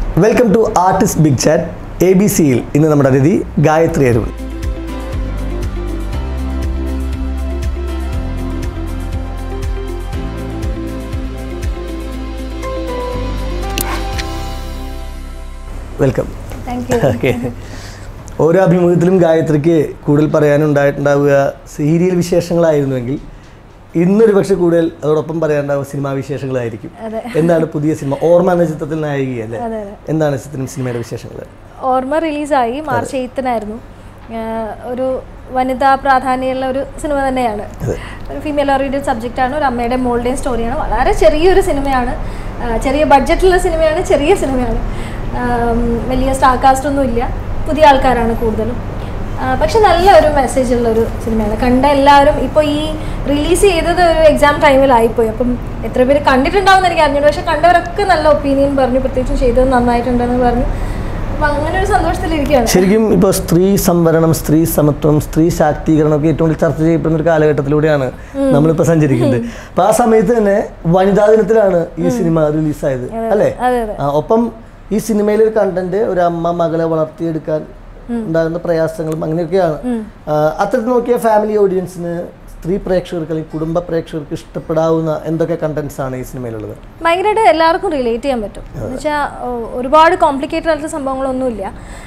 Welcome to artist big chat A B സിയിൽ ഇന്ന് നമ്മുടെ അതിഥി Gayathri Arun welcome thank you okay ഓരോ അഭിമുഖത്തിലും ഗായത്രിക്ക് കൂടുതൽ പറയാനുണ്ടായിട്ടുണ്ടാവുക സീരിയൽ വിശേഷങ്ങളായിരുന്നുവെങ്കിൽ ഇന്നൊരു പക്ഷെ കൂടുതൽ അതോടൊപ്പം പറയാനുണ്ടാവുക സിനിമാ വിശേഷങ്ങളായിരിക്കും അതെ. എന്താണ് പുതിയ സിനിമ ഓർമ്മ എന്ന ചിത്രത്തിൽ നായികയല്ലേ അതെ അതെ എന്താണ് ചിത്രം സിനിമയുടെ വിശേഷങ്ങൾ ഓർമ്മ റിലീസായി മാർച്ച് എയ്ത്തിനായിരുന്നു ഒരു വനിതാ പ്രാധാന്യമുള്ള ഒരു സിനിമ തന്നെയാണ് ഒരു ഫീമെയിൽ ഓറിയൻറ്റഡ് സബ്ജക്റ്റാണ് ഒരു അമ്മയുടെ മോളുടെയും സ്റ്റോറിയാണ് വളരെ ചെറിയൊരു സിനിമയാണ് ആ, ചെറിയ ബഡ്ജറ്റുള്ള സിനിമയാണ് ചെറിയ സിനിമയാണ് ആം, വലിയ സ്റ്റാർ കാസ്റ്റ് ഒന്നും ഇല്ല പുതിയ ആൾക്കാരാണ് കൂടുതലും ആ, പക്ഷെ നല്ല ഒരു മെസ്സേജ് ഉള്ള ഒരു സിനിമയാണ് കണ്ട എല്ലാവരും ഇപ്പോൾ ഈ റിലീസ് ചെയ്തത് ഒരു എക്സാം ടൈമിലായിപ്പോയി അപ്പം എത്ര പേര് കണ്ടിട്ടുണ്ടാവും എനിക്ക് അറിഞ്ഞു പക്ഷെ കണ്ടവരൊക്കെ നല്ല ഒപ്പീനിയൻ പറഞ്ഞു പ്രത്യേകിച്ചും ചെയ്തത് നന്നായിട്ടുണ്ടെന്ന് പറഞ്ഞു അപ്പം അങ്ങനെ ഒരു സന്തോഷത്തിലിരിക്കുകയാണ് ശരിക്കും ഇപ്പോൾ സ്ത്രീ സംവരണം സ്ത്രീ സമത്വം സ്ത്രീ ശാക്തീകരണം ഒക്കെ ഏറ്റവും കൂടുതൽ ചർച്ച ചെയ്യപ്പെടുന്ന ഒരു കാലഘട്ടത്തിലൂടെയാണ് നമ്മളിപ്പോൾ സഞ്ചരിക്കുന്നത് അപ്പോൾ ആ സമയത്ത് തന്നെ വനിതാ ദിനത്തിലാണ് ഈ സിനിമ റിലീസായത് അല്ലേ അതെ അതെ ആ, ഒപ്പം ഈ സിനിമയിലെ ഒരു കണ്ടന്റ് ഒരു അമ്മ മകളെ വളർത്തിയെടുക്കാൻ ഉണ്ടാകുന്ന പ്രയാസങ്ങളും അങ്ങനെയൊക്കെയാണ് ആ, അത്തരത്തിൽ നോക്കിയ ഫാമിലി ഓഡിയൻസിന് സ്ത്രീ പ്രേക്ഷകർക്ക് അല്ലെങ്കിൽ കുടുംബ പ്രേക്ഷകർക്ക് ഇഷ്ടപ്പെടാവുന്ന എന്തൊക്കെ കണ്ടന്റ്സ് ആണ് ഈ സിനിമയിലുള്ളത് ഭയങ്കരമായിട്ട് എല്ലാവർക്കും റിലേറ്റ് ചെയ്യാൻ പറ്റും എന്ന് വെച്ചാൽ ഒരുപാട് കോംപ്ലിക്കേറ്റഡ് ആയിട്ടുള്ള സംഭവങ്ങളൊന്നുമില്ല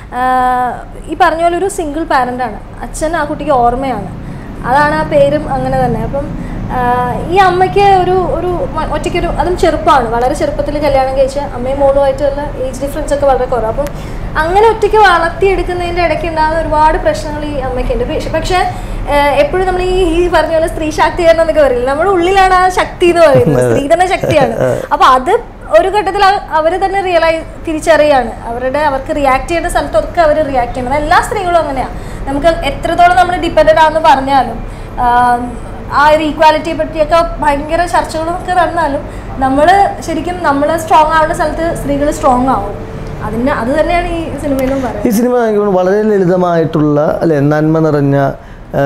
ആഹ് ഈ പറഞ്ഞ പോലെ ഒരു സിംഗിൾ പാരൻ്റ് ആണ് അച്ഛൻ ആ കുട്ടിക്ക് ഓർമ്മയാണ് അതാണ് ആ പേരും അങ്ങനെ തന്നെ അപ്പം ആഹ് ഈ അമ്മയ്ക്ക് ഒരു ഒരു മ- ഒറ്റയ്ക്കൊരു അതും ചെറുപ്പമാണ് വളരെ ചെറുപ്പത്തിൽ കല്യാണം കഴിച്ച അമ്മയും മോളുമായിട്ടുള്ള ഏജ് ഡിഫറൻസ് ഒക്കെ വളരെ കുറവ് അപ്പം അങ്ങനെ ഒറ്റയ്ക്ക് വളർത്തിയെടുക്കുന്നതിൻ്റെ ഇടയ്ക്ക് ഉണ്ടാകുന്ന ഒരുപാട് പ്രശ്നങ്ങൾ ഈ അമ്മയ്ക്കുണ്ട് പക്ഷെ പക്ഷേ എപ്പോഴും നമ്മൾ ഈ ഈ പറഞ്ഞ പോലെ സ്ത്രീ ശാക്തീകരണം എന്നൊക്കെ പറയില്ല നമ്മുടെ ഉള്ളിലാണ് ആ ശക്തി എന്ന് പറയുന്നത് സ്ത്രീ തന്നെ ശക്തിയാണ് അപ്പൊ അത് ഒരു ഘട്ടത്തിൽ അവർ തന്നെ റിയലൈസ് തിരിച്ചറിയാണ് അവരുടെ അവർക്ക് റിയാക്ട് ചെയ്യേണ്ട സ്ഥലത്തൊക്കെ അവർ റിയാക്ട് ചെയ്യണം എല്ലാ സ്ത്രീകളും അങ്ങനെയാണ് നമുക്ക് എത്രത്തോളം നമ്മൾ ഡിപ്പെൻഡഡ് ആണെന്ന് പറഞ്ഞാലും ആം, ആ ഒരു ഈക്വാലിറ്റിയെ പറ്റിയൊക്കെ ഭയങ്കര ചർച്ചകളും ഒക്കെ നടന്നാലും നമ്മൾ ശരിക്കും നമ്മൾ സ്ട്രോങ് ആവുന്ന സ്ഥലത്ത് സ്ത്രീകൾ സ്ട്രോങ് ആവും അതിന് അത് തന്നെയാണ് ഈ സിനിമയിലും പറയുന്നത് ഈ സിനിമ എനിക്ക് തോന്നുന്നു വളരെ ലളിതമായിട്ടുള്ള അല്ലെ നന്മ നിറഞ്ഞ ആ,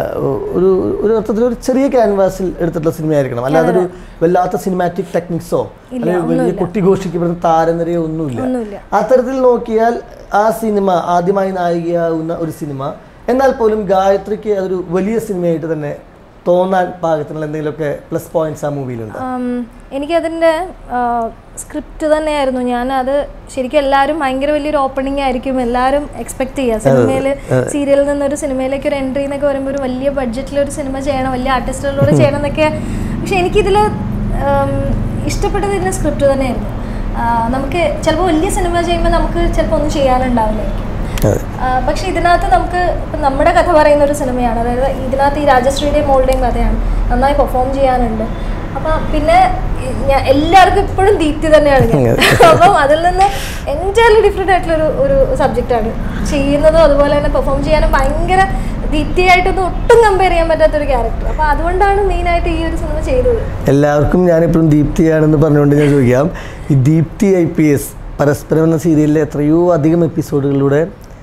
ഒരു ഒരു അർത്ഥത്തിൽ ഒരു ചെറിയ ക്യാൻവാസിൽ എടുത്തിട്ടുള്ള സിനിമയായിരിക്കണം അല്ലാതെ ഒരു വല്ലാത്ത സിനിമാറ്റിക് ടെക്നിക്സോ അല്ലെങ്കിൽ വലിയ കൊട്ടിഘോഷിക്കപ്പെടുന്ന താരനിരയോ ഒന്നുമില്ല ഒന്നുമില്ല അത്തരത്തിൽ നോക്കിയാൽ ആ സിനിമ ആദ്യമായി നായികയാവുന്ന ഒരു സിനിമ എന്നാൽ പോലും ഗായത്രിക്ക് അതൊരു വലിയ സിനിമയായിട്ട് തന്നെ തോന്നാൻ പാകത്തിനുള്ള എന്തെങ്കിലുമൊക്കെ പ്ലസ് പോയിന്റ്സ് ആ മൂവിയിലുണ്ട് ആം, എനിക്കതിൻ്റെ സ്ക്രിപ്റ്റ് തന്നെയായിരുന്നു ഞാൻ അത് ശരിക്കും എല്ലാവരും ഭയങ്കര വലിയൊരു ഓപ്പണിംഗ് ആയിരിക്കും എല്ലാവരും എക്സ്പെക്ട് ചെയ്യുക സിനിമയിൽ സീരിയലിൽ നിന്നൊരു സിനിമയിലേക്ക് ഒരു എൻട്രി എന്നൊക്കെ പറയുമ്പോൾ ഒരു വലിയ ബഡ്ജറ്റിൽ ഒരു സിനിമ ചെയ്യണം വലിയ ആർട്ടിസ്റ്റുകളോട് ചെയ്യണം എന്നൊക്കെ പക്ഷെ എനിക്കിതിൽ ഇഷ്ടപ്പെട്ടത് ഇതിൻ്റെ സ്ക്രിപ്റ്റ് തന്നെയായിരുന്നു ആ, നമുക്ക് ചിലപ്പോൾ വലിയ സിനിമ ചെയ്യുമ്പോൾ നമുക്ക് ചിലപ്പോൾ ഒന്നും ചെയ്യാനുണ്ടാവില്ലായിരിക്കും അതെ ആ, പക്ഷെ ഇതിനകത്ത് നമുക്ക് ഇപ്പം നമ്മുടെ കഥ പറയുന്ന ഒരു സിനിമയാണ് അതായത് ഇതിനകത്ത് ഈ രാജശ്രീയുടെയും മോളുടെയും കഥയാണ് നന്നായി പെർഫോം ചെയ്യാനുണ്ട് അപ്പം പിന്നെ ഈ ഞാൻ എല്ലാവർക്കും ഇപ്പോഴും ദീപ്തി തന്നെയാണ് ഞാൻ അപ്പം അതിൽ നിന്ന് എൻറ്റയർലി ഡിഫറെൻ്റ് ആയിട്ടുള്ളൊരു ഒരു സബ്ജക്റ്റാണ് ചെയ്യുന്നതും അതുപോലെ തന്നെ പെർഫോം ചെയ്യാനും ഭയങ്കര ദീപ്തിയായിട്ടൊന്നും ഒട്ടും കമ്പയർ ചെയ്യാൻ പറ്റാത്തൊരു ക്യാരക്ടർ അപ്പോൾ അതുകൊണ്ടാണ് മെയിനായിട്ട് ഈ ഒരു സിനിമ ചെയ്തത് എല്ലാവർക്കും ഞാനിപ്പോഴും ദീപ്തിയാണെന്ന് പറഞ്ഞുകൊണ്ട് ഞാൻ ചോദിക്കാം ഈ ദീപ്തി ഐ പി എസ് പരസ്പരം എന്ന സീരിയലിലെ എത്രയോ അധികം എപ്പിസോഡുകളിലൂടെ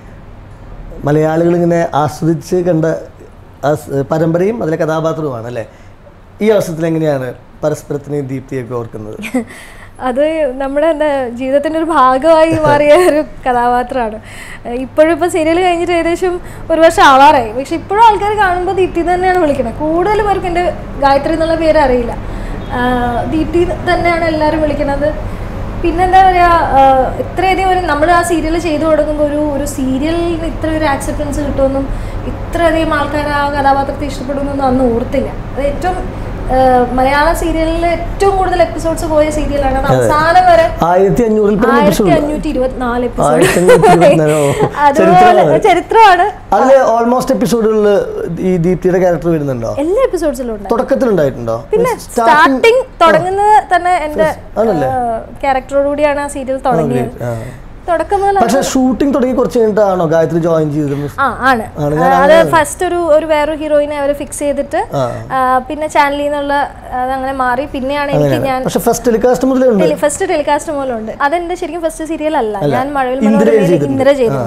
മലയാളികൾ ഇങ്ങനെ ആസ്വദിച്ച് കണ്ട ആ സ് പരമ്പരയും അതിലെ കഥാപാത്രവുമാണ് അല്ലേ ഈ അവസരത്തിൽ എങ്ങനെയാണ് പരസ്പരത്തിനെയും ദീപ്തിയൊക്കെ ഓർക്കുന്നത് അത് നമ്മുടെ എന്താ ജീവിതത്തിൻ്റെ ഒരു ഭാഗമായി മാറിയ ഒരു കഥാപാത്രമാണ് ഇപ്പോഴും ഇപ്പോൾ സീരിയൽ കഴിഞ്ഞിട്ട് ഏകദേശം ഒരു വർഷം ആവാറായി പക്ഷെ ഇപ്പോഴും ആൾക്കാർ കാണുമ്പോൾ ദീപ്തി തന്നെയാണ് വിളിക്കുന്നത് കൂടുതൽ പേർക്ക് എൻ്റെ ഗായത്രി എന്നുള്ള പേര് അറിയില്ല ആ, ദീപ്തി തന്നെയാണ് എല്ലാവരും വിളിക്കുന്നത് പിന്നെന്താ പറയുക ഇത്രയധികം ഒരു നമ്മൾ ആ സീരിയൽ ചെയ്തു കൊടുക്കുമ്പോൾ ഒരു ഒരു സീരിയലിന് ഇത്ര ഒരു ആക്സെപ്റ്റൻസ് കിട്ടുമെന്നും ഇത്രയധികം ആൾക്കാർ ആ കഥാപാത്രത്തെ ഇഷ്ടപ്പെടുമെന്നൊന്നും അന്ന് ഓർത്തില്ല അത് ഏറ്റവും ആ, മലയാള സീരിയലിൽ ഏറ്റവും കൂടുതൽ എപ്പിസോഡ്സ് പോയ സീരിയലാണ് അത് അവസാനം വരെ ആയിരത്തി അഞ്ഞൂറിൽ പരം ആയിരത്തി എപ്പിസോഡ് അഞ്ഞൂറ്റി ഇരുപത്തിനാല് ആയിരത്തി അഞ്ഞൂറ്റി ഇരുപത്തിനാല് ഓ, അതുപോലെ ചരിത്രമാണ് അതിൽ ഓൾമോസ്റ്റ് എപ്പിസോഡുകളിൽ ഈ ദീപ്തിയുടെ ക്യാരക്ടർ വരുന്നുണ്ടോ എല്ലാ എപ്പിസോഡ്സിലും ഉണ്ട് തുടക്കത്തിലുണ്ടായിട്ടുണ്ടോ പിന്നെ സ്റ്റാർട്ടിങ് തുടങ്ങുന്നത് തന്നെ എന്റെ ക്യാരക്ടറോടുകൂടിയാണ് ആ സീരിയൽ തുടങ്ങിയത് ആ. തുടക്കം മുതൽ പക്ഷെ ഷൂട്ടിംഗ് തുടങ്ങി കുറച്ച് കഴിഞ്ഞിട്ടാണോ ഗായത്രി ജോയിൻ ചെയ്തത് ആ ആണ് ആ, അത് ഫസ്റ്റ് ഒരു ഒരു വേറൊരു ഹീറോയിനെ അവർ ഫിക്സ് ചെയ്തിട്ട് ആ. ആ, പിന്നെ ചാനലിൽ നിന്നുള്ള അത് അങ്ങനെ മാറി പിന്നെയാണ് എനിക്ക് ഞാൻ പക്ഷെ ഫസ്റ്റ് ടെലികാസ്റ്റ് മുതലേ ഉണ്ട് ഫസ്റ്റ് ടെലികാസ്റ്റ് മൂലമുണ്ട് അതെന്റെ ശരിക്കും ഫസ്റ്റ് സീരിയൽ അല്ല ഞാൻ മഴവിൽ ഇന്ദിരയിൽ മനോരമയിൽ ഇന്ദ്ര ചെയ്തിരുന്നു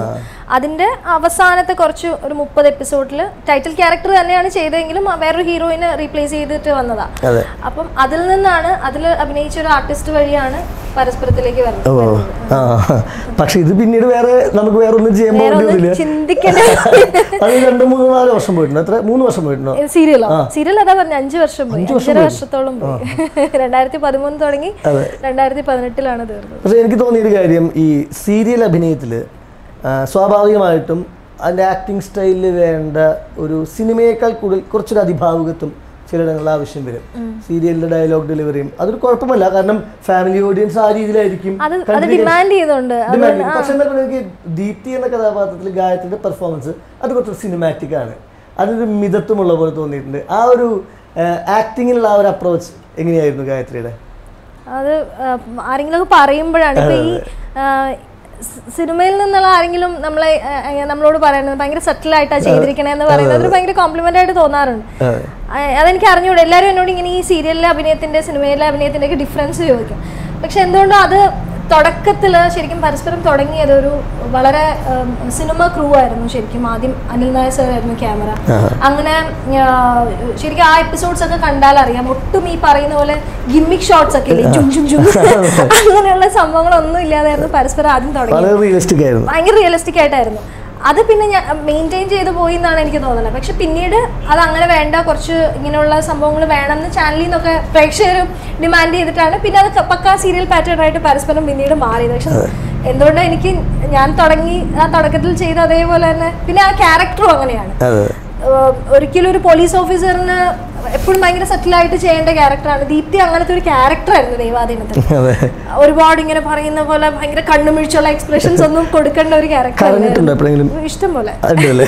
അതിൻ്റെ അവസാനത്തെ കുറച്ച് ഒരു മുപ്പത് എപ്പിസോഡിൽ ടൈറ്റിൽ ക്യാരക്ടർ തന്നെയാണ് ചെയ്തതെങ്കിലും ആ വേറൊരു ഹീറോയിനെ റീപ്ലേസ് ചെയ്തിട്ട് വന്നതാ അതെ അപ്പം അതിൽ നിന്നാണ് അതിൽ അഭിനയിച്ച ഒരു ആർട്ടിസ്റ്റ് വഴിയാണ് പരസ്പരത്തിലേക്ക് വരുന്നത് ഓ ആ പക്ഷെ ഇത് പിന്നീട് വേറെ നമുക്ക് വേറെ ഒന്നും ചെയ്യാൻ വേറെ പോകേണ്ടി ഒന്നും വരില്ല ചിന്തിക്കേണ്ട അത് രണ്ട് മൂന്ന് നാല് വർഷം പോയിട്ടുണ്ടോ എത്ര മൂന്ന് വർഷം പോയിട്ടുണ്ടോ സീരിയലോ സീരിയൽ അതാ പറഞ്ഞ അഞ്ചു വർഷം പോയി അഞ്ചര വർഷത്തോളം പോയി രണ്ടായിരത്തി പതിമൂന്ന് തുടങ്ങി രണ്ടായിരത്തി പതിനെട്ടിലാണ് തീർന്നത് പക്ഷെ എനിക്ക് തോന്നിയൊരു കാര്യം ഈ സീരിയൽ അഭിനയത്തിൽ സ്വാഭാവികമായിട്ടും അതിൻ്റെ ആക്ടിങ് സ്റ്റൈലിൽ വേണ്ട ഒരു സിനിമയേക്കാൾ കൂടുതൽ കുറച്ചൊരു അതിഭാവുകത്വം ചിലയിടങ്ങളിൽ ആവശ്യം വരും സീരിയലിന്റെ ഡയലോഗ് ഡെലിവറിയും അതൊരു കുഴപ്പമല്ല കാരണം ഫാമിലി ഓഡിയൻസ് ആ രീതിയിലായിരിക്കും അത് അത് കണ്ടിരിക്കുന്നത്. ഡിമാൻഡ് ചെയ്യുന്നുണ്ട് Demand ചെയ്യും. പക്ഷെ എന്താ പറയുക എനിക്ക് ദീപ്തി എന്ന കഥാപാത്രത്തിൽ ഗായത്രിയുടെ പെർഫോമൻസ് അത് കുറച്ച് സിനിമാറ്റിക് ആണ് അതൊരു മിതത്വമുള്ള പോലെ തോന്നിയിട്ടുണ്ട് ആ ഒരു ആക്ടിങ്ങിലുള്ള ആ ഒരു അപ്രോച്ച് എങ്ങനെയായിരുന്നു ഗായത്രിയുടെ അത് ആ, ആരെങ്കിലും ഒക്കെ പറയുമ്പോഴാണ് ഇപ്പൊ ഈ ആ, സ് സിനിമയിൽ നിന്നുള്ള ആരെങ്കിലും നമ്മളെ ആ, ആ, നമ്മളോട് പറയുന്നത് ഭയങ്കര സെറ്റിൽ ആയിട്ടാ ചെയ്തിരിക്കണേ എന്ന് പറയുന്നത് അതൊരു ഭയങ്കര കോംപ്ലിമെന്റ് ആയിട്ട് തോന്നാറുണ്ട് അതെ. ആ, അതെനിക്ക് അറിഞ്ഞൂടെ എല്ലാവരും എന്നോട് ഇങ്ങനെ ഈ സീരിയലിലെ അഭിനയത്തിന്റെ സിനിമയിലെ അഭിനയത്തിന്റെ ഒക്കെ ഡിഫറൻസ് ചോദിക്കും പക്ഷെ എന്തുകൊണ്ടോ അത് തുടക്കത്തിൽ ശരിക്കും പരസ്പരം തുടങ്ങിയത് ഒരു വളരെ ഉം, സിനിമ ക്രൂ ആയിരുന്നു ശരിക്കും ആദ്യം അനിൽ നായർ സാർ ആയിരുന്നു ക്യാമറ അങ്ങനെ ആ, ശരിക്കും ആ എപ്പിസോഡ്സ് ഒക്കെ കണ്ടാൽ അറിയാം ഒട്ടും ഈ പറയുന്ന പോലെ ഗിമ്മിക് ഷോട്ട്സ് ഒക്കെ ഇല്ലേ ജും ജും ജും അങ്ങനെയുള്ള സംഭവങ്ങളൊന്നും ഇല്ലാതായിരുന്നു പരസ്പരം ആദ്യം തുടങ്ങി വളരെ റിയലിസ്റ്റിക് ആയിരുന്നു ഭയങ്കര റിയലിസ്റ്റിക് ആയിട്ടായിരുന്നു അത് പിന്നെ ഞാൻ മെയിൻറ്റെയിൻ ചെയ്ത് പോയി എന്നാണ് എനിക്ക് തോന്നുന്നത് പക്ഷെ പിന്നീട് അത് അങ്ങനെ വേണ്ട കുറച്ച് ഇങ്ങനെയുള്ള സംഭവങ്ങൾ വേണമെന്ന് ചാനലിൽ നിന്നൊക്കെ പ്രേക്ഷകരും ഡിമാൻഡ് ചെയ്തിട്ടാണ് പിന്നെ അത് ക- പക്കാ സീരിയൽ പാറ്റേൺ ആയിട്ട് പരസ്പരം പിന്നീട് മാറിയത് പക്ഷെ എന്തുകൊണ്ടാണ് എനിക്ക് ഞാൻ തുടങ്ങി ആ തുടക്കത്തിൽ ചെയ്ത അതേപോലെ തന്നെ പിന്നെ ആ ക്യാരക്ടറും അങ്ങനെയാണ് അതെ ഏഹ് ഒരിക്കലും ഒരു പോലീസ് ഓഫീസറിന് എപ്പോഴും ഭയങ്കര സെറ്റിൽ ആയിട്ട് ചെയ്യേണ്ട ക്യാരക്ടറാണ് ദീപ്തി അങ്ങനത്തെ ഒരു ക്യാരക്ടറായിരുന്നു ദൈവാധീനത്തിൽ അതെ ഒരുപാട് ഇങ്ങനെ പറയുന്ന പോലെ ഭയങ്കര കണ്ണുമിഴിച്ചുള്ള എക്സ്പ്രഷൻസ് ഒന്നും കൊടുക്കേണ്ട ഒരു ക്യാരക്ടർ കരഞ്ഞിട്ടുണ്ടോ എപ്പോഴെങ്കിലും ഇഷ്ടം പോലെ ഉണ്ടല്ലേ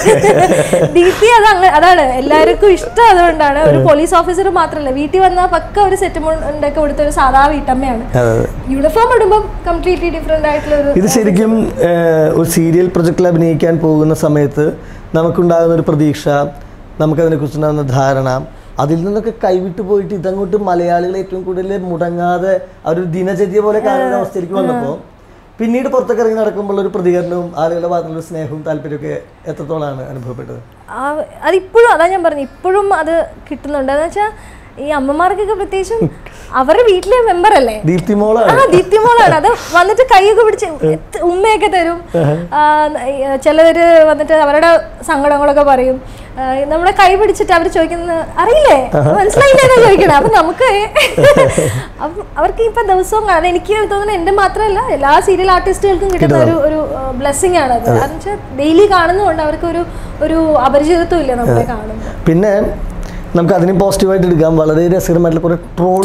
ദീപ്തി അത് അങ്ങ അതാണ് എല്ലാവർക്കും ഇഷ്ടം അതുകൊണ്ടാണ് ഒരു പോലീസ് ഓഫീസർ മാത്രമല്ല വീട്ടിൽ വന്ന പക്ക ഒരു സെറ്റ് മുണ്ടൊക്കെ കൊടുത്ത ഒരു സാധാ വീട്ടമ്മയാണ് അതെ അതെ യൂണിഫോം ഇടുമ്പോൾ കംപ്ലീറ്റ്ലി ഡിഫറെന്റ് ആയിട്ടുള്ള ഒരു ഇത് ശരിക്കും ഏഹ്, ഒരു സീരിയൽ പ്രൊജക്റ്റിൽ അഭിനയിക്കാൻ പോകുന്ന സമയത്ത് നമുക്കുണ്ടാകുന്ന ഒരു പ്രതീക്ഷ നമുക്കതിനെക്കുറിച്ചുണ്ടാകുന്ന ധാരണ അതിൽ നിന്നൊക്കെ കൈവിട്ട് പോയിട്ട് ഇതങ്ങോട്ട് മലയാളികൾ ഏറ്റവും കൂടുതൽ മുടങ്ങാതെ ആ ഒരു ദിനചര്യ പോലെ കാണുന്ന അവസ്ഥയിലേക്ക് വന്നപ്പോൾ പിന്നീട് പുറത്തൊക്കെ ഇറങ്ങി നടക്കുമ്പോൾ ഒരു പ്രതികരണവും ആളുകളുടെ ഭാഗത്തുള്ള സ്നേഹവും താല്പര്യമൊക്കെ എത്രത്തോളമാണ് അനുഭവപ്പെട്ടത് ആ- അതിപ്പോഴും അതാ ഞാൻ പറഞ്ഞു ഇപ്പോഴും അത് കിട്ടുന്നുണ്ട് എന്ന് വെച്ചാൽ ഈ അമ്മമാർക്കൊക്കെ പ്രത്യേകിച്ചും അവരുടെ വീട്ടിലെ മെമ്പർ അല്ലേ ദീപ്തി മോളാണ് ആ ദീപ്തി മോളാണ് അത് വന്നിട്ട് കൈയൊക്കെ പിടിച്ച് എത്ത് ഉമ്മയൊക്കെ തരും ആ, ഏ, ചിലവര് വന്നിട്ട് അവരുടെ സങ്കടങ്ങളൊക്കെ പറയും ആ, നമ്മുടെ കൈ പിടിച്ചിട്ട് അവർ ചോദിക്കുന്നത് അറിയില്ലേ മനസ്സിലായില്ലേ എന്നാ ചോദിക്കണേ അപ്പൊ നമുക്ക് അപ്പം അവർക്ക് ഇപ്പൊ ദിവസവും കാണാൻ എനിക്ക് തോന്നുന്നത് എന്റെ മാത്രമല്ല എല്ലാ സീരിയൽ ആർട്ടിസ്റ്റുകൾക്കും കിട്ടുന്ന ഒരു ഒരു ബ്ലെസ്സിങ് ആണ് അത് കാരണം വെച്ചാൽ ഡെയിലി കാണുന്നതുകൊണ്ട് അവർക്ക് ഒരു ഒരു അപരിചിതത്വം ഇല്ല നമ്മളെ കാണുമ്പോൾ പിന്നെ നമുക്ക് അതിനെ പോസിറ്റീവായിട്ട് എടുക്കാം വളരെ രസകരമായിട്ടുള്ള കുറെ ട്രോൾ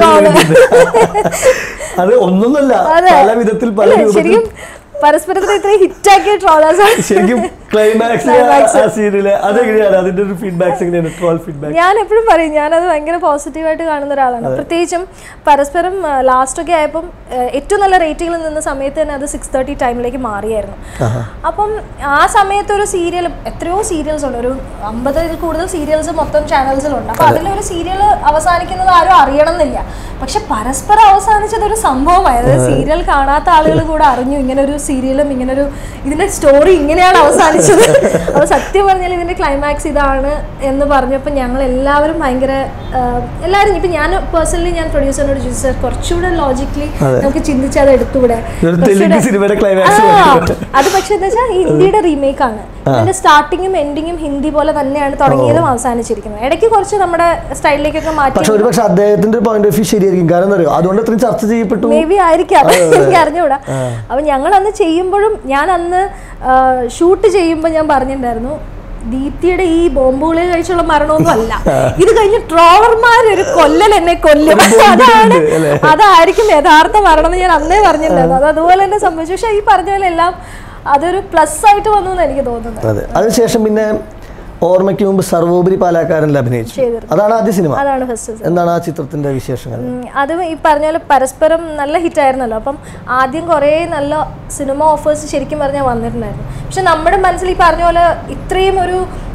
അത് ഒന്നൊന്നല്ല അതെ. പല വിധത്തിൽ പല അല്ലേ? രൂപത്തിൽ ശരിക്കും പരസ്പരത്തിന് ഇത്രയും ഹിറ്റാക്കിയ ട്രോളേഴ്സ് ശരിക്കും ക്ലൈമാക്സ് ആ സീരിയല് അതെങ്ങനെയാണ് അതിന്റെ ഒരു ഫീഡ്ബാക്സ് എങ്ങനെയാണ് ട്രോൾ ഫീഡ്ബാക്ക് ഞാൻ എപ്പോഴും പറയും ഞാനത് ഭയങ്കര പോസിറ്റീവായിട്ട് കാണുന്ന ഒരാളാണ് പ്രത്യേകിച്ചും പരസ്പരം ലാസ്റ്റ് ഒക്കെ ആയപ്പം ആ, ഏറ്റവും നല്ല റേറ്റിംഗിൽ നിന്ന സമയത്ത് തന്നെ അത് സിക്സ് തേർട്ടി ടൈമിലേക്ക് മാറിയായിരുന്നു അപ്പം ആ സമയത്ത് ഒരു സീരിയൽ എത്രയോ സീരിയൽസ് ഉണ്ട് ഒരു അമ്പതിൽ കൂടുതൽ സീരിയൽസ് മൊത്തം ചാനൽസിലുണ്ട് അപ്പൊ അതിലൊരു സീരിയൽ അവസാനിക്കുന്നത് ആരും അറിയണം എന്നില്ല പക്ഷെ പരസ്പരം അവസാനിച്ചത് ഒരു സംഭവമായത് സീരിയൽ കാണാത്ത ആളുകൾ കൂടെ അറിഞ്ഞു ഇങ്ങനെ ഒരു സീരിയലും ഇങ്ങനെ ഒരു ഇതിന്റെ സ്റ്റോറി ഇങ്ങനെയാണ് അവസാനിച്ചത് അപ്പൊ സത്യം പറഞ്ഞാൽ ഇതിന്റെ ക്ലൈമാക്സ് ഇതാണ് എന്ന് പറഞ്ഞപ്പോൾ ഞങ്ങൾ എല്ലാവരും ഭയങ്കര ആഹ്, എല്ലാവരും ഇപ്പൊ ഞാൻ പേഴ്സണലി ഞാൻ പ്രൊഡ്യൂസറിനോട് ചോദിച്ചു സാർ കുറച്ചുകൂടെ ലോജിക്കലി നമുക്ക് ചിന്തിച്ച് അത് എടുത്തുകൂടെ ഒരു തെലുങ്ക് സിനിമയുടെ ക്ലൈമാക്സ് ആ, അത് പക്ഷെ എന്താ വെച്ചാൽ ഹിന്ദിയുടെ റീമേക്ക് ആണ് ഇതിന്റെ സ്റ്റാർട്ടിങ്ങും എൻഡിങ്ങും ഹിന്ദി പോലെ തന്നെയാണ് തുടങ്ങിയതും അവസാനിച്ചിരിക്കുന്നത് ഇടയ്ക്ക് കുറച്ച് നമ്മുടെ സ്റ്റൈലിലേക്കൊക്കെ മാറ്റി പക്ഷെ ഒരു പക്ഷെ അദ്ദേഹത്തിന്റെ പോയിന്റ് ഓഫ് വ്യൂ ശരിയായിരിക്കും കാരണം എന്താ അറിയോ അതുകൊണ്ട് അത്രയും ചർച്ച ചെയ്യപ്പെട്ടു മേ ബി ആയിരിക്കാം എനിക്ക് അറിഞ്ഞൂടാ അപ്പൊ ഞങ്ങൾ അന്ന് ചെയ്യുമ്പോഴും ഞാൻ അന്ന് ഷൂട്ട് ചെയ്യുമ്പോൾ ഞാൻ പറഞ്ഞിട്ടുണ്ടായിരുന്നു ദീപ്തിയുടെ ഈ ബോംബുകളെ കഴിച്ചുള്ള മരണമൊന്നും അല്ല ഇത് കഴിഞ്ഞ് ട്രോളർമാർ ഒരു കൊല്ലൽ എന്നെ കൊല്ലും അതാണ് അല്ലേ? അതായിരിക്കും യഥാർത്ഥ മരണം എന്ന് ഞാൻ അന്നേ പറഞ്ഞിട്ടുണ്ടായിരുന്നു അത് അതുപോലെ തന്നെ സംഭവിച്ചു പക്ഷെ ഈ പറഞ്ഞ പോലെ എല്ലാം അതൊരു പ്ലസ് ആയിട്ട് വന്നു എന്ന് എനിക്ക് തോന്നുന്നത് അതെ അതിനുശേഷം പിന്നെ ഓർമ്മയ്ക്ക് മുമ്പ് സർവോപരി പാലാക്കാരനിൽ അഭിനയിച്ചു ചെയ്തിരുന്നു. അതാണ് ആദ്യ സിനിമ അതാണ് ഫസ്റ്റ് എന്താണ് ആ ചിത്രത്തിന്റെ വിശേഷങ്ങൾ ഉം, അതും ഈ പറഞ്ഞ പോലെ പരസ്പരം നല്ല ഹിറ്റായിരുന്നല്ലോ അപ്പം ആദ്യം കുറേ നല്ല സിനിമ ഓഫേഴ്സ് ശരിക്കും പറഞ്ഞാൽ വന്നിട്ടുണ്ടായിരുന്നു പക്ഷെ നമ്മുടെ മനസ്സിൽ ഈ പറഞ്ഞ പോലെ ഇത്രയും ഒരു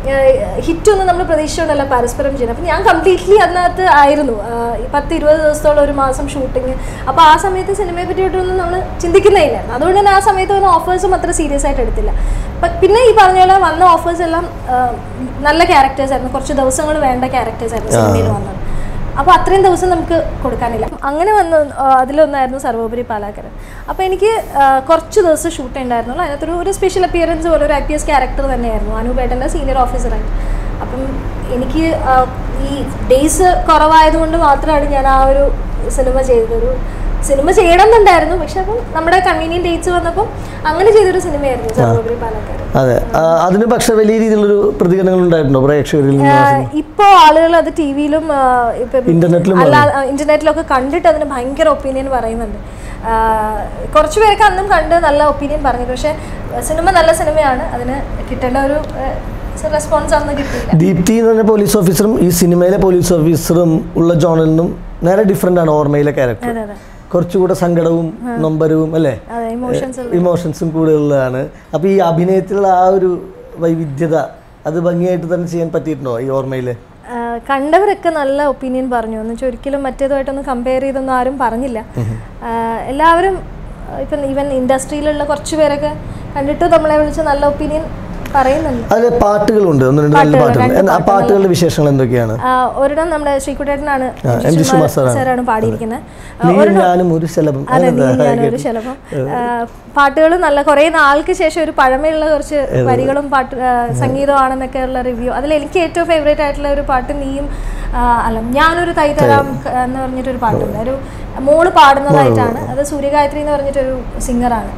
ഹിറ്റൊന്നും നമ്മൾ പ്രതീക്ഷിച്ചുകൊണ്ടല്ല പരസ്പരം ചെയ്യുന്നത് അപ്പം ഞാൻ കംപ്ലീറ്റ്ലി അതിനകത്ത് ആയിരുന്നു ആഹ് ഈ പത്ത് ഇരുപത് ദിവസത്തോളം ഒരു മാസം ഷൂട്ടിങ് അപ്പോൾ ആ സമയത്ത് സിനിമയെ പറ്റിയിട്ടൊന്നും നമ്മൾ ചിന്തിക്കുന്നേ ഇല്ലായിരുന്നു അതുകൊണ്ട് തന്നെ ആ സമയത്ത് വന്ന ഓഫേഴ്സും അത്ര സീരിയസ് ആയിട്ട് എടുത്തില്ല പ- പിന്നെ ഈ പറഞ്ഞ പോലെ വന്ന ഓഫേഴ്സ് എല്ലാം ആഹ് നല്ല ക്യാരക്ടേഴ്സ് ആയിരുന്നു കുറച്ച് ദിവസങ്ങൾ വേണ്ട ക്യാരക്ടേഴ്സ് ആയിരുന്നു സിനിമയിൽ വന്നത് അപ്പോൾ അത്രയും ദിവസം നമുക്ക് കൊടുക്കാനില്ല അങ്ങനെ വന്ന് ആ, അതിലൊന്നായിരുന്നു സർവോപരി പാലാക്കരൻ അപ്പോൾ എനിക്ക് ആ, കുറച്ച് ദിവസം ഷൂട്ട് ഉണ്ടായിരുന്നുള്ളൂ അതിനകത്തൊരു ഒരു സ്പെഷ്യൽ അപ്പിയറൻസ് പോലെ ഒരു ഐ പി എസ് ക്യാരക്ടർ തന്നെയായിരുന്നു അനൂപേട്ടൻ്റെ സീനിയർ ഓഫീസറായിട്ട് അപ്പം എനിക്ക് ആ, ഈ ഡേയ്സ് കുറവായതുകൊണ്ട് മാത്രമാണ് ഞാൻ ആ ഒരു സിനിമ ചെയ്തത് ഒരു സിനിമ ചെയ്യണമെന്നുണ്ടായിരുന്നു പക്ഷെ അപ്പം നമ്മുടെ കൺവീനിയൻറ്റ് ഡേറ്റ്സ് വന്നപ്പം അങ്ങനെ ചെയ്തൊരു സിനിമയായിരുന്നു സർവോപരി പാലക്കാട് അതെ ആ, അതിന് പക്ഷെ വലിയ രീതിയിലുള്ളൊരു പ്രതികരണങ്ങൾ ഉണ്ടായിട്ടുണ്ടോ പ്രേക്ഷകരിൽ നിന്ന് ഇപ്പോൾ ആളുകൾ അത് ടി വിയിലും ഇപ്പം ഇന്റർനെറ്റിലും അല്ല ഇന്റർനെറ്റിലൊക്കെ കണ്ടിട്ട് അതിന് ഭയങ്കര ഒപ്പീനിയൻ പറയുന്നുണ്ട് ആ, കുറച്ച് പേരൊക്കെ അന്നും കണ്ട് നല്ല ഒപ്പീനിയൻ പറഞ്ഞു പക്ഷേ സിനിമ നല്ല സിനിമയാണ് അതിന് കിട്ടേണ്ട ഒരു റെസ്പോൺസ് അന്ന് കിട്ടിയില്ല ദീപ്തി എന്ന് പറഞ്ഞ പോലീസ് ഓഫീസറും ഈ സിനിമയിലെ പോലീസ് ഓഫീസറും ഉള്ള ജോണിൽ നിന്നും നേരെ ഡിഫറെൻ്റ് ആണ് ഓർമ്മയിലെ ക്യാരക്ടർ അതെ അതെ കുറച്ചുകൂടെ സങ്കടവും നൊമ്പരവും അല്ലേ അതെ ഇമോഷൻസ് ഇമോഷൻസും കൂടുതലുള്ളതാണ് അപ്പോൾ ഈ അഭിനയത്തിലുള്ള ആ ഒരു വൈവിധ്യത അത് ഭംഗിയായിട്ട് തന്നെ ചെയ്യാൻ പറ്റിയിട്ടുണ്ടോ ഈ ഓർമ്മയിൽ കണ്ടവരൊക്കെ നല്ല ഒപ്പീനിയൻ പറഞ്ഞു എന്ന് വെച്ചാൽ ഒരിക്കലും മറ്റേതുമായിട്ടൊന്നും കമ്പയർ ചെയ്തൊന്നും ആരും പറഞ്ഞില്ല ആ, എല്ലാവരും ആ, ഇപ്പം ഈവൻ ഇൻഡസ്ട്രിയിലുള്ള കുറച്ച് പേരൊക്കെ കണ്ടിട്ട് നമ്മളെ വിളിച്ച് നല്ല ഒപ്പീനിയൻ പറയുന്നുണ്ട് അതിൽ പാട്ടുകളുണ്ട് ഒന്ന് രണ്ട് നല്ല പാട്ടുകൾ ആ പാട്ടുകളുടെ വിശേഷങ്ങൾ എന്തൊക്കെയാണ് ആ, ഒരിടം നമ്മുടെ ശ്രീകുട്ടേട്ടനാണ് എം ജി ശ്രീകുമാർ സാറാണ്. സാറാണ് പാടിയിരിക്കുന്നത് നീയും ഞാനും ഒരു ശലഭം അതെ നീ ഞാനൊരു ശലഭം പാട്ടുകൾ നല്ല കുറേ നാൾക്ക് ശേഷം ഒരു പഴമയുള്ള കുറച്ച് വരികളും പാട്ട് ആ, സംഗീതമാണെന്നൊക്കെ ഉള്ള റിവ്യൂ അതിൽ എനിക്ക് ഏറ്റവും ഫേവറേറ്റ് ആയിട്ടുള്ള ഒരു പാട്ട് നീയും ആ, അല്ല ഞാനൊരു തൈ തരാം ക- എന്ന് പറഞ്ഞിട്ടൊരു പാട്ടുണ്ട് ഒരു മോള് പാടുന്നതായിട്ടാണ് അത് സൂര്യഗായത്രി എന്ന് പറഞ്ഞിട്ടൊരു സിംഗറാണ്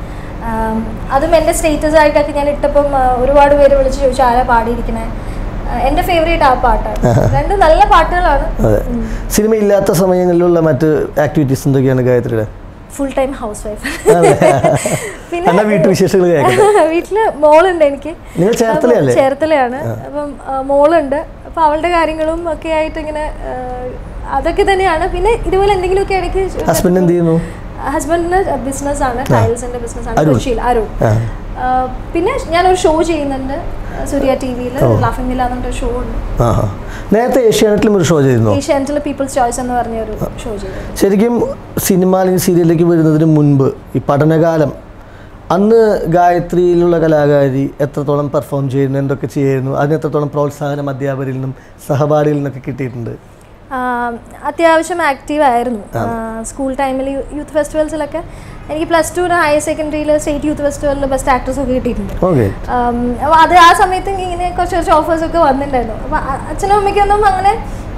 അതും എൻ്റെ സ്റ്റേറ്റസ് ആയിട്ടൊക്കെ ഞാൻ ഇട്ടപ്പം ആ, ഒരുപാട് പേര് വിളിച്ച് ചോദിച്ചു ആരാ പാടിയിരിക്കണേ ആ, എൻ്റെ ഫേവറേറ്റ് ആ പാട്ടാണ് രണ്ട് നല്ല പാട്ടുകളാണ് അതെ സിനിമ ഇല്ലാത്ത സമയങ്ങളിലുള്ള മറ്റ് ആക്ടിവിറ്റീസ് എന്തൊക്കെയാണ് ഗായത്രിയുടെ ഫുൾ ടൈം ഹൗസ് വൈഫ് പിന്നെ എന്നാ വീട്ടുവിശേഷങ്ങൾ കേൾക്കട്ടെ വീട്ടില് മോളുണ്ട് എനിക്ക് നിങ്ങൾ ചേർത്തലയല്ലേ ചേർത്തലയാണ് അപ്പം ആ, മോളുണ്ട് അപ്പൊ അവളുടെ കാര്യങ്ങളും ഒക്കെ ആയിട്ട് ഇങ്ങനെ ആ, അതൊക്കെ തന്നെയാണ് പിന്നെ ഇതുപോലെ എന്തെങ്കിലുമൊക്കെ ഇടയ്ക്ക് ഹസ്ബൻഡ് എന്ത് ചെയ്യുന്നു ഹസ്ബൻഡിന് ബിസിനസ് ആണ് ടൈൽസിന്റെ ബിസിനസ് ആണ് അരുൺ. കൊച്ചിയിൽ അരുൺ ആ ആ, പിന്നെ ഞാനൊരു ഷോ ചെയ്യുന്നുണ്ട് സൂര്യ ടി വിയിൽ ലാഫിംഗ് വില്ല എന്നൊരു ഷോ ഉണ്ട് ആ ആ. നേരത്തെ ഏഷ്യാനെറ്റിലും ഒരു ഷോ ചെയ്തിരുന്നു ഏഷ്യാനെറ്റിൽ പീപ്പിൾസ് ചോയ്സ് എന്ന് പറഞ്ഞ ഒരു ഷോ ചെയ്തു ശരിക്കും സിനിമ അല്ലെങ്കിൽ സീരിയലിലേക്ക് വരുന്നതിന് മുൻപ് ഈ പഠനകാലം അന്ന് ഗായത്രിയിലുള്ള കലാകാരി എത്രത്തോളം പെർഫോം ചെയ്യുന്നു എന്തൊക്കെ ചെയ്യുന്നു അതിന് എത്രത്തോളം പ്രോത്സാഹനം അധ്യാപകരിൽ നിന്നും സഹപാഠികളിൽ നിന്നൊക്കെ കിട്ടിയിട്ടുണ്ട് ആഹ് അത്യാവശ്യം ആക്റ്റീവ് ആയിരുന്നു സ്കൂൾ ടൈമിൽ യൂത്ത് ഫെസ്റ്റിവൽസിലൊക്കെ എനിക്ക് പ്ലസ് ടുവിന് ഹയർ സെക്കൻഡറിയിൽ സ്റ്റേറ്റ് യൂത്ത് ഫെസ്റ്റിവലിൽ ബെസ്റ്റ് ആക്ട്രസ് ഒക്കെ കിട്ടിയിട്ടുണ്ട് ഓക്കെ അപ്പോൾ അത് ആ സമയത്ത് ഇങ്ങനെ കുറച്ച് കുറച്ച് ഓഫേഴ്സ് ഒക്കെ വന്നിട്ടുണ്ടായിരുന്നു അപ്പോൾ അച്ഛനും അമ്മയ്ക്കൊന്നും അങ്ങനെ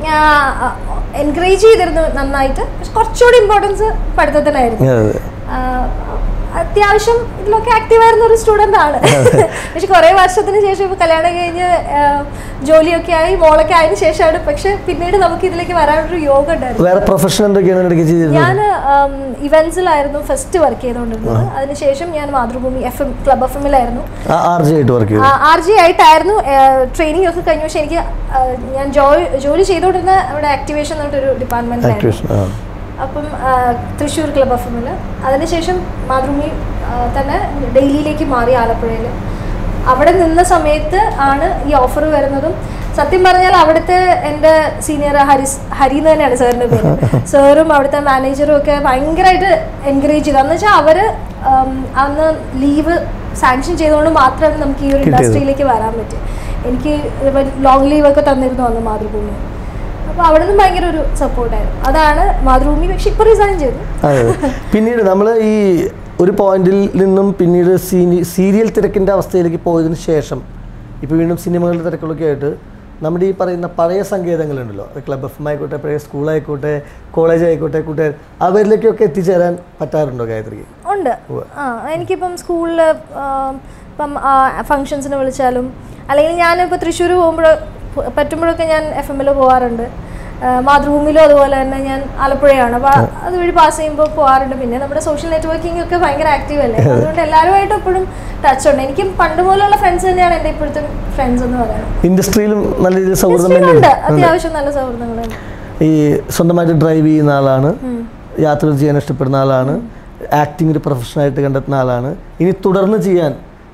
എൻകറേജ് ചെയ്തിരുന്നു നന്നായിട്ട് പക്ഷെ കുറച്ചുകൂടി ഇമ്പോർട്ടൻസ് പഠിത്തത്തിനായിരുന്നു ആഹ് അത്യാവശ്യം ഇതിലൊക്കെ ആക്റ്റീവ് ആയിരുന്ന ഒരു സ്റ്റുഡൻ്റ് ആണ് പക്ഷെ കുറേ വർഷത്തിന് ശേഷം ഇപ്പോൾ കല്യാണം കഴിഞ്ഞ് ആഹ് ജോലിയൊക്കെ ആയി മോളൊക്കെ ആയതിനു ശേഷമാണ് പക്ഷെ പിന്നീട് നമുക്ക് ഇതിലേക്ക് വരാനൊരു യോഗം ഉണ്ടായിരുന്നു വേറെ പ്രൊഫഷൻ എന്തൊക്കെയാണ് ഇടയ്ക്ക് ചെയ്തിരുന്നത് ഞാൻ ഇവന്റ്സിലായിരുന്നു ഫസ്റ്റ് വർക്ക് ചെയ്തുകൊണ്ടിരുന്നത് അതിനുശേഷം ഞാൻ Mathrubhumi F M club F എമ്മിലായിരുന്നു ആർ ജി ആയിട്ട് വർക്ക് ചെയ്തു ആർ ജി ആയിട്ടായിരുന്നു ട്രെയിനിങ് ഒക്കെ കഴിഞ്ഞു പക്ഷെ എനിക്ക് ആ, ഞാൻ ജോലി ജോലി ചെയ്തുകൊണ്ടിരുന്ന അവിടെ ആക്ടിവേഷൻ എന്ന് പറഞ്ഞിട്ടൊരു ഡിപ്പാർട്ട്മെന്റിലായിരുന്നു ആക്ടിവേഷൻ ആ അപ്പം ആ, തൃശ്ശൂർ ക്ലബ് എഫ് എമ്മിൽ അതിനുശേഷം മാതൃഭൂമി ആ, തന്നെ ഡെയിലിയിലേക്ക് മാറി ആലപ്പുഴയിൽ അവിടെ നിന്ന സമയത്ത് ആണ് ഈ ഓഫർ വരുന്നതും സത്യം പറഞ്ഞാൽ അവിടുത്തെ എൻ്റെ സീനിയർ ഹരിസ് ഹരി എന്ന് തന്നെയാണ് സാറിൻ്റെ പേര് സാറും അവിടുത്തെ മാനേജറും ഒക്കെ ഭയങ്കരമായിട്ട് എൻകറേജ് ചെയ്തു എന്ന് വെച്ചാൽ അവർ അന്ന് ലീവ് സാങ്ഷൻ ചെയ്തുകൊണ്ട് മാത്രമാണ് നമുക്ക് ഈ ഒരു കിട്ടിയത്. ഇൻഡസ്ട്രിയിലേക്ക് വരാൻ പറ്റും എനിക്ക് ലോങ് ലീവ് ഒക്കെ തന്നിരുന്നു അന്ന് മാതൃഭൂമി അപ്പോൾ അവിടെ നിന്ന് ഭയങ്കര ഒരു സപ്പോർട്ടായിരുന്നു അതാണ് മാതൃഭൂമി പക്ഷെ ഇപ്പോൾ റിസൈൻ ചെയ്തു അതെ പിന്നീട് നമ്മൾ ഈ ഒരു പോയിന്റിൽ നിന്നും പിന്നീട് സീനി സീരിയൽ തിരക്കിൻ്റെ അവസ്ഥയിലേക്ക് പോയതിനു ശേഷം ഇപ്പോൾ വീണ്ടും സിനിമകളുടെ തിരക്കുകളൊക്കെ ആയിട്ട് നമ്മുടെ ഈ പറയുന്ന പഴയ സങ്കേതങ്ങളുണ്ടല്ലോ അത് ക്ലബ് എഫ് എം ആയിക്കോട്ടെ പഴയ സ്കൂളായിക്കോട്ടെ കോളേജ് ആയിക്കോട്ടെ കൂട്ടുകാർ അവരിലേക്കൊക്കെ എത്തിച്ചേരാൻ പറ്റാറുണ്ടോ ഗായത്രിക്ക് ഉണ്ട് ആ എനിക്കിപ്പം സ്കൂളിൽ ഇപ്പം ഫങ്ഷൻസിന് വിളിച്ചാലും അല്ലെങ്കിൽ ഞാനിപ്പോൾ തൃശ്ശൂർ പോകുമ്പോൾ പറ്റുമ്പോഴൊക്കെ ഞാൻ എഫ് എമ്മിൽ പോകാറുണ്ട് ആ, മാതൃഭൂമിയിലും അതുപോലെ തന്നെ ഞാൻ ആലപ്പുഴയാണ് അപ്പോൾ അതുവഴി പാസ് ചെയ്യുമ്പോൾ പോകാറുണ്ട് പിന്നെ നമ്മുടെ സോഷ്യൽ നെറ്റ്വർക്കിംഗ് ഒക്കെ ഭയങ്കര ആക്റ്റീവ് അല്ലേ അതുകൊണ്ട് എല്ലാവരുമായിട്ടും എപ്പോഴും ടച്ച് ഉണ്ട് എനിക്കും പണ്ട് മുതലുള്ള ഫ്രണ്ട്സ് തന്നെയാണ് എൻ്റെ ഇപ്പോഴത്തെ ഫ്രണ്ട്സ് എന്ന് പറയുന്നത് ഇൻഡസ്ട്രിയിലും നല്ല രീതിയിൽ സൗഹൃദം ഉണ്ട് തന്നെയുണ്ട് അത്യാവശ്യം നല്ല സൗഹൃദങ്ങളുണ്ട് ഈ സ്വന്തമായിട്ട് ഡ്രൈവ് ചെയ്യുന്ന ആളാണ് യാത്രകൾ ചെയ്യാൻ ഇഷ്ടപ്പെടുന്ന ആളാണ് ആക്ടിംഗ് ഒരു പ്രൊഫഷനായിട്ട് കണ്ടെത്തുന്ന ആളാണ് ഇനി തുടർന്ന് ചെയ്യാൻ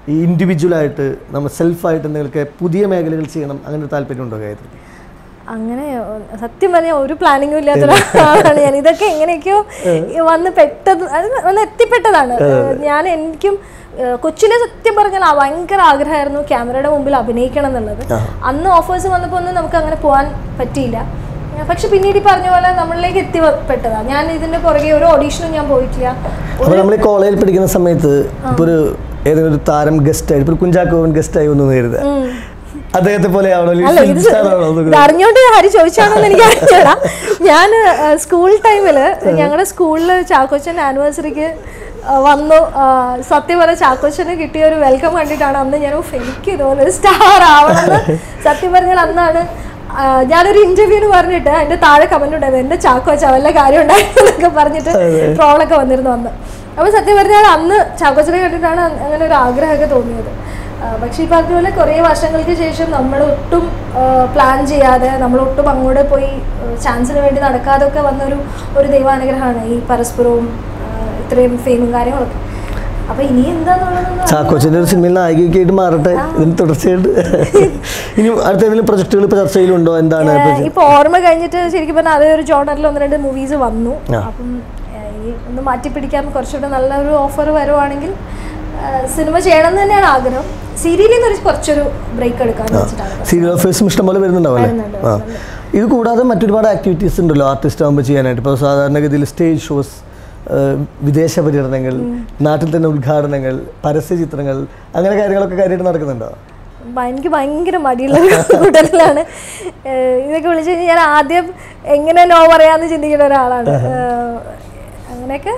ഈ ഇൻഡിവിജ്വലായിട്ട് നമ്മൾ സെൽഫായിട്ട് എന്തെങ്കിലുമൊക്കെ പുതിയ മേഖലകൾ ചെയ്യണം അങ്ങനെ ഒരു താല്പര്യമുണ്ടോ ഗായത്രി അങ്ങനെ ഏഹ്, സത്യം പറഞ്ഞ ഒരു പ്ലാനിങ്ങും ഇല്ലാത്ത ഒരാളാണ് ഞാൻ ഇതൊക്കെ എങ്ങനെയൊക്കെയോ വന്ന് പെട്ടത് അത് വന്ന് എത്തിപ്പെട്ടതാണ് ഏഹ്, ഞാൻ എനിക്കും ഏഹ്, കൊച്ചിലെ സത്യം പറഞ്ഞാൽ ആ ഭയങ്കര ആഗ്രഹമായിരുന്നു ക്യാമറയുടെ മുമ്പിൽ അഭിനയിക്കണം എന്നുള്ളത് അന്ന് ഓഫേഴ്സ് വന്നപ്പോൾ ഒന്നും നമുക്ക് അങ്ങനെ പോകാൻ പറ്റിയില്ല ഏഹ്, പക്ഷെ പിന്നീട് ഈ പറഞ്ഞ പോലെ നമ്മളിലേക്ക് എത്തിപ്പെട്ടതാണ് ഞാൻ ഇതിന്റെ പുറകെ ഒരു ഓഡീഷനും ഞാൻ പോയിട്ടില്ല അപ്പോൾ നമ്മൾ ഈ കോളേജിൽ പഠിക്കുന്ന സമയത്ത് ഇപ്പോൾ ഒരു ഏതെങ്കിലും ഒരു താരം ഗസ്റ്റ് ആയി ഇപ്പോൾ ഒരു കുഞ്ചാക്കോവൻ ഗസ്റ്റ് ആയി വന്നു കരുതുക അദ്ദേഹത്തെ പോലെ ആവണോ അല്ല അല്ലെങ്കിൽ ഇത് film star ആവണോ എന്നൊക്കെ ഇത് അറിഞ്ഞോണ്ട് ഹരി ചോദിച്ചാണോന്ന് എനിക്ക് അറിഞ്ഞൂടാ ഞാൻ സ്കൂൾ ടൈമില് ഞങ്ങളുടെ സ്കൂളിൽ ചാക്കോച്ചൻ ആനിവേഴ്സറിക്ക് വന്നു ആ, സത്യം പറഞ്ഞ ചാക്കോച്ചന് കിട്ടിയ ഒരു വെൽക്കം കണ്ടിട്ടാണ് അന്ന് ഞാൻ ഫെനിക്ക് ഇതുപോലെ ഒരു സ്റ്റാർ ആവണമെന്ന് സത്യം പറഞ്ഞാൽ അന്നാണ് ആ, ഞാനൊരു ഇന്റർവ്യൂവിന് പറഞ്ഞിട്ട് അതിന്റെ താഴെ കമന്റ് ഉണ്ടായിരുന്നു എന്റെ ചാക്കോച്ച വല്ല കാര്യം ഉണ്ടായിരുന്നു എന്നൊക്കെ പറഞ്ഞിട്ട് ട്രോളൊക്കെ വന്നിരുന്നു അന്ന് അപ്പോൾ സത്യം പറഞ്ഞാൽ അന്ന് ചാക്കോച്ചനെ കണ്ടിട്ടാണ് അങ്ങനെ ഒരു ആഗ്രഹമൊക്കെ തോന്നിയത് ആ, പക്ഷെ ഈ പറഞ്ഞ പോലെ കുറേ വർഷങ്ങൾക്ക് ശേഷം നമ്മൾ ഒട്ടും പ്ലാൻ ചെയ്യാതെ നമ്മൾ ഒട്ടും അങ്ങോട്ട് പോയി ചാൻസിന് വേണ്ടി നടക്കാതെ ഒക്കെ വന്നൊരു ഒരു ദൈവാനുഗ്രഹമാണ് ഈ പരസ്പരവും ആ, ഇത്രയും ഫെയിമും കാര്യങ്ങളൊക്കെ അപ്പൊ ഇനി എന്താന്നുള്ളതൊന്നും ചാക്കോച്ചൻ്റെ ഒരു സിനിമയിൽ നായികയൊക്കെ ആയിട്ട് മാറട്ടെ ഇതിന് തുടർച്ചയായിട്ട് ഇനി അടുത്ത ഏതെങ്കിലും പ്രൊജക്ടുകൾ ഇപ്പോൾ ചർച്ചയിലുണ്ടോ എന്താണ് ഇപ്പൊ ഏഹ് ഇപ്പൊ ഓർമ്മ കഴിഞ്ഞിട്ട് ശരിക്കും പറഞ്ഞാൽ അതേ ഒരു ജോണറിൽ ഒന്ന് രണ്ട് മൂവീസ് വന്നു ആ. അപ്പം ഏഹ് ഇനി ഒന്ന് മാറ്റിപ്പിടിക്കാൻ കുറച്ചുകൂടെ നല്ലൊരു ഓഫർ വരുവാണെങ്കിൽ ഏഹ് സിനിമ ചെയ്യണം എന്ന് തന്നെയാണ് ആഗ്രഹം സീരിയലിൽ നിന്ന് ഒരു കുറച്ചൊരു ബ്രേക്ക് എടുക്കാന്ന് വെച്ചിട്ടാണ് സീരിയൽ ഓഫേഴ്സും ഇഷ്ടംപോലെ വരുന്നുണ്ടാവും അല്ലേ വരുന്നുണ്ട്, ആ ഇത് കൂടാതെ മറ്റൊരുപാട് ആക്ടിവിറ്റീസ് ഉണ്ടല്ലോ ആർട്ടിസ്റ്റ് ആകുമ്പോൾ ചെയ്യാനായിട്ട് ഇപ്പോൾ സാധാരണഗതിയിൽ സ്റ്റേജ് ഷോസ് വിദേശ പര്യടനങ്ങൾ നാട്ടിൽ തന്നെ ഉദ്ഘാടനങ്ങൾ പരസ്യ ചിത്രങ്ങൾ അങ്ങനെ കാര്യങ്ങളൊക്കെ കാര്യമായിട്ട് നടക്കുന്നുണ്ടോ ഭ- എനിക്ക് ഭയങ്കര മടിയുള്ള ഒരു കൂട്ടത്തിലാണ് ഏഹ് ഇതൊക്കെ വിളിച്ചു കഴിഞ്ഞാൽ ഞാൻ ആദ്യം എങ്ങനെ നോ പറയാന്ന് ചിന്തിക്കുന്ന ഒരാളാണ് ഏഹ് അങ്ങനെയൊക്കെ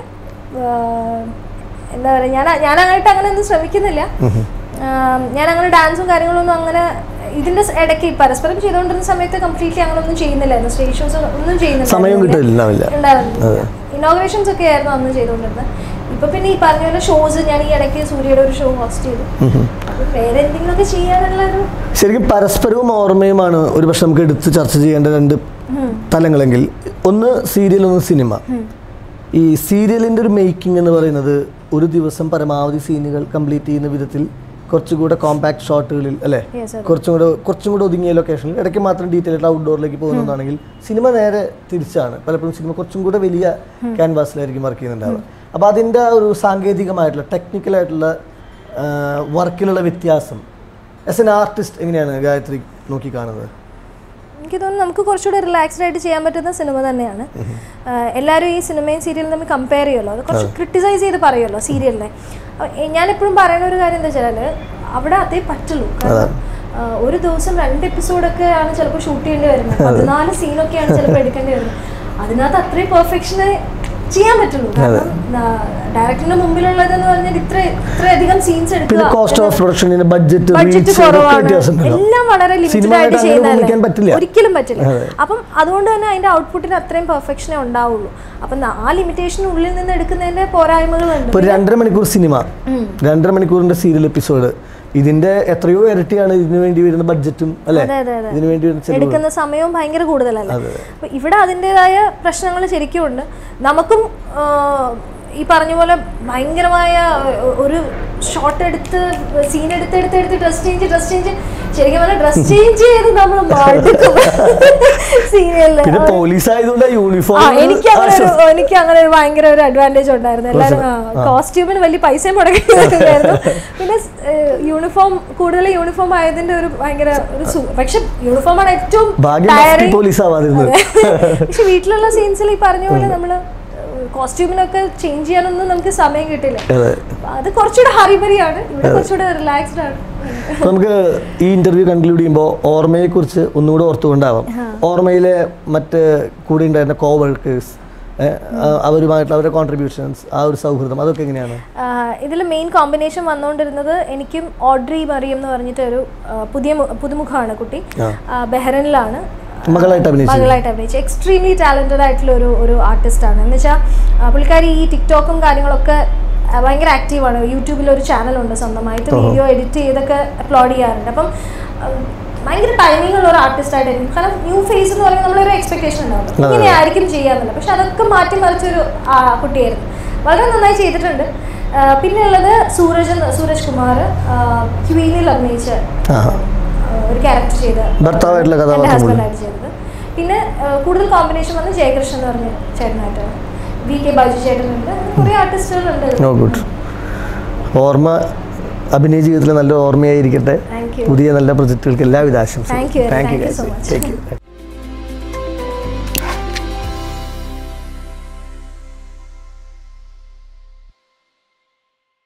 ഏഹ് എന്താ പറയുക ഞാൻ ഞാൻ അങ്ങോട്ട് അങ്ങനെ ഒന്നും ശ്രമിക്കുന്നില്ല ആം, ഞാൻ അങ്ങനെ ഡാൻസും കാര്യങ്ങളൊന്നും അങ്ങനെ ഇതിന്റെ സ് ഇടയ്ക്ക് പരസ്പരം ചെയ്തുകൊണ്ടിരുന്ന സമയത്ത് കംപ്ലീറ്റ്ലി അങ്ങനെ ഒന്നും ചെയ്യുന്നില്ലായിരുന്നു സ്റ്റേജ് ഷോസ് ഒന്നും സമയം കിട്ടില്ലാവില്ല ഉണ്ടായിരുന്നില്ല ഇനോഗ്രേഷൻസ് ഒക്കെ ആയിരുന്നു അന്ന് ചെയ്തുകൊണ്ടിരുന്നത് ഇപ്പൊ പിന്നെ ഈ പറഞ്ഞ പോലെ ഷോസ് ഞാൻ ഈ ഇടയ്ക്ക് സൂര്യയുടെ ഒരു ഷോ ഹോസ്റ്റ് ചെയ്തു അപ്പൊ വേറെ എന്തെങ്കിലുമൊക്കെ ചെയ്യാനുള്ള ഒരു ശരിക്കും പരസ്പരവും ഓർമ്മയുമാണ് ഒരു പക്ഷെ നമുക്ക് എടുത്ത് ചർച്ച ചെയ്യേണ്ട രണ്ട് തലങ്ങളെങ്കിൽ ഒന്ന് സീരിയൽ ഒന്ന് സിനിമ ഈ സീരിയലിൻ്റെ ഒരു മേക്കിംഗ് എന്ന് പറയുന്നത് ഒരു ദിവസം പരമാവധി സീനുകൾ കംപ്ലീറ്റ് ചെയ്യുന്ന വിധത്തിൽ കുറച്ചുകൂടെ കോമ്പാക്ട് ഷോട്ടുകളിൽ അല്ലേ Yes, sir. കുറച്ചും കൂടെ കുറച്ചും കൂടെ ഒതുങ്ങിയ ലൊക്കേഷനിൽ ഇടയ്ക്ക് മാത്രം ഡീറ്റെയിൽ ആയിട്ട് ഔട്ട്ഡോറിലേക്ക് പോകുന്നതാണെങ്കിൽ സിനിമ നേരെ തിരിച്ചാണ് പലപ്പോഴും സിനിമ കുറച്ചും കൂടെ വലിയ ക്യാൻവാസിലായിരിക്കും വർക്ക് ചെയ്യുന്നുണ്ടാവുക അപ്പോൾ അതിൻ്റെ ആ ഒരു സാങ്കേതികമായിട്ടുള്ള ടെക്നിക്കലായിട്ടുള്ള വർക്കിലുള്ള വ്യത്യാസം ആസ് എൻ ആർട്ടിസ്റ്റ് എങ്ങനെയാണ് ഗായത്രി നോക്കി കാണുന്നത് എനിക്ക് തോന്നുന്നു നമുക്ക് കുറച്ചുകൂടെ റിലാക്സ്ഡ് ആയിട്ട് ചെയ്യാൻ പറ്റുന്ന സിനിമ തന്നെയാണ് ആഹ് എല്ലാവരും ഈ സിനിമയും സീരിയലും തമ്മിൽ കമ്പയർ ചെയ്യുമല്ലോ അത് കുറച്ച് ക്രിട്ടിസൈസ് ചെയ്ത് പറയുമല്ലോ സീരിയലിനെ ഞാനെപ്പോഴും പറയുന്ന ഒരു കാര്യം എന്താ വെച്ചാൽ അവിടെ അതേ പറ്റുള്ളൂ കാരണം ആഹ് ഒരു ദിവസം രണ്ട് എപ്പിസോഡൊക്കെ ആണ് ചിലപ്പോൾ ഷൂട്ട് ചെയ്യേണ്ടി വരുന്നത് പതിനാല് സീനൊക്കെയാണ് ചിലപ്പോൾ എടുക്കേണ്ടി വരുന്നത് അതിനകത്ത് അത്രയും പെർഫെക്ഷന് ചെയ്യാൻ പറ്റുള്ളൂ കാരണം ഡയറക്ടറിന്റെ മുമ്പിലുള്ളതെന്ന് പറഞ്ഞാൽ ഇത്ര ഇത്രയധികം സീൻസ് പിന്നെ എടുക്കുക കോസ്റ്റ് ഓഫ് പ്രൊഡക്ഷനിന് ബഡ്ജറ്റ് ബഡ്ജറ്റ് കുറവാണ് വ്യത്യാസം ഉണ്ടല്ലോ എല്ലാം വളരെ ലിമിറ്റഡ് ആയിട്ട് സിനിമയായിട്ട് അങ്ങനെ ഉപമിക്കാൻ പറ്റില്ല. ചെയ്യുന്നതല്ലേ ഒരിക്കലും പറ്റില്ല അപ്പം അതുകൊണ്ട് തന്നെ അതിന്റെ ഔട്ട്പുട്ടിന് അത്രയും പെർഫെക്ഷനേ ഉണ്ടാവുള്ളൂ അപ്പം ആ ലിമിറ്റേഷനുള്ളിൽ നിന്ന് എടുക്കുന്നതിന്റെ പോരായ്മകളുണ്ട് ഇപ്പോൾ ഒരു രണ്ടര മണിക്കൂർ സിനിമ രണ്ടര മണിക്കൂറിന്റെ സീരിയൽ എപ്പിസോഡ് ഇതിന്റെ എത്രയോ ഇരട്ടിയാണ് ഇതിനു വേണ്ടി വരുന്ന ബഡ്ജറ്റും അല്ലെ അതെ അതെ അതെ ഇതിനു വേണ്ടി വരുന്ന ചെലവ് എടുക്കുന്ന സമയവും ഭയങ്കര കൂടുതലല്ലേ അപ്പൊ ഇവിടെ അതിൻ്റെതായ പ്രശ്നങ്ങൾ ശരിക്കും ഉണ്ട് നമുക്കും ആ, ഈ പറഞ്ഞ പോലെ ഭയങ്കരമായ ഒ- ഒരു ഷോട്ട് എടുത്ത് സീൻ എടുത്ത് എടുത്ത് എടുത്ത് ഡ്രസ് ചേഞ്ച് ഡ്രസ് ചേഞ്ച് ശരിക്കും പറഞ്ഞാൽ ഡ്രസ് ചേഞ്ച് ചെയ്ത് നമ്മൾ മടുക്കും സീരിയലില് പിന്നെ പോലീസ് ആയതുകൊണ്ട് ആ യൂണിഫോം എനിക്ക് അങ്ങനെ ഒരു എനിക്ക് അങ്ങനെ ഒരു ഭയങ്കര ഒരു അഡ്വാൻറ്റേജ് ഉണ്ടായിരുന്നു എല്ലാവരും കോസ്റ്റ്യൂമിന് വലിയ പൈസ മുടക്കിയിട്ടുണ്ടായിരുന്നു പിന്നെ യൂണിഫോം കൂടുതൽ യൂണിഫോം ആയതിന്റെ ഒരു ഭയങ്കര ഒരു സു- പക്ഷെ യൂണിഫോം ആണ് ഏറ്റവും ഭാഗ്യം tiring. പോലീസ് ആവാതിരുന്നത് പക്ഷെ വീട്ടിലുള്ള സീൻസിൽ ഈ പറഞ്ഞ പോലെ നമ്മള് കോസ്റ്റ്യൂമിനൊക്കെ ചേഞ്ച് ചെയ്യാനൊന്നും നമുക്ക് സമയം കിട്ടില്ല അതെ അപ്പൊ അത് കുറച്ചുകൂടെ ഹറിബറിയാണ് ഇവിടെ കുറച്ചുകൂടെ റിലാക്സ്ഡ് ആണ് അപ്പൊ നമുക്ക് ഈ ഇന്റർവ്യൂ കൺക്ലൂഡ് ചെയ്യുമ്പോൾ ഓർമ്മയെ കുറിച്ച് ഒന്നുകൂടെ ഓർത്തുകൊണ്ടാവാം ഓർമ്മയിലെ മറ്റ് കൂടെ ഉണ്ടായിരുന്ന കോ വർക്കേഴ്സ് അവരുമായിട്ടുള്ള അവരുടെ കോൺട്രിബ്യൂഷൻസ് ആ ഒരു സൗഹൃദം അതൊക്കെ എങ്ങനെയാണ് ഇതിൽ മെയിൻ കോമ്പിനേഷൻ വന്നുകൊണ്ടിരുന്നത് എനിക്കും ഓഡ്രി മറിയം എന്ന് പറഞ്ഞിട്ട് ഒരു ആ, പുതിയ മു- പുതുമുഖമാണ് കുട്ടി ആ, ബെഹ്റനിലാണ് മകളായിട്ട് അഭിനയിച്ചു മകളായിട്ട് അഭിനയിച്ചു എക്സ്ട്രീംലി ടാലൻറ്റഡ് ആയിട്ടുള്ള ഒരു ഒരു ആർട്ടിസ്റ്റാണ് എന്ന് വെച്ചാൽ പുള്ളിക്കാരി ഈ ടിക്ടോക്കും കാര്യങ്ങളൊക്കെ ആ, ഭയങ്കര ആക്റ്റീവാണ് യൂട്യൂബിൽ ഒരു ചാനലുണ്ട് സ്വന്തമായിട്ട് വീഡിയോ എഡിറ്റ് ചെയ്തൊക്കെ അപ്ലോഡ് ചെയ്യാറുണ്ട് അപ്പം ആ, ഭയങ്കര ടൈമിംഗ് ഉള്ള ഒരു ആർട്ടിസ്റ്റ് ആയിട്ടായിരിക്കും കാരണം ന്യൂ ഫേസ് എന്ന് പറയുമ്പോൾ നമ്മളൊരു എക്സ്പെക്ടേഷൻ ഉണ്ടാവും ഇങ്ങനെ ആയിരിക്കും ചെയ്യാന്നില്ല പക്ഷെ അതൊക്കെ മാറ്റി മറിച്ചൊരു ആ, കുട്ടിയായിരുന്നു വളരെ നന്നായി ചെയ്തിട്ടുണ്ട് ആ, പിന്നെ ഉള്ളത് സൂരജ് എന്ന്- സൂരജ് കുമാർ ക്വീനിൽ അഭിനയിച്ച ആഹാ. ആ, ഒരു ക്യാരക്ടർ ചെയ്ത ഭർത്താവായിട്ടുള്ള എൻ്റെ കഥാപാത്രം കൂടി. ഹസ്ബൻഡായിട്ട് ചെയ്തത് പിന്നെ ആ, കൂടുതൽ കോമ്പിനേഷൻ വന്ന് ജയകൃഷ്ണൻ എന്ന് പറഞ്ഞ ചേട്ടനായിട്ടാണ് വി കെ ബൈജു ചേട്ടനുണ്ട് അങ്ങനെ കുറേ ആർട്ടിസ്റ്റുകളുണ്ട് നോ ഗുഡ് ഓർമ്മ അഭിനയ ജീവിതത്തിൽ നല്ല ഓർമ്മയായിരിക്കട്ടെ താങ്ക് യു പുതിയ നല്ല പ്രൊജക്റ്റുകൾക്ക് എല്ലാവിധ ആശംസകളും Thank you. Thank Thank you you so much. Thank U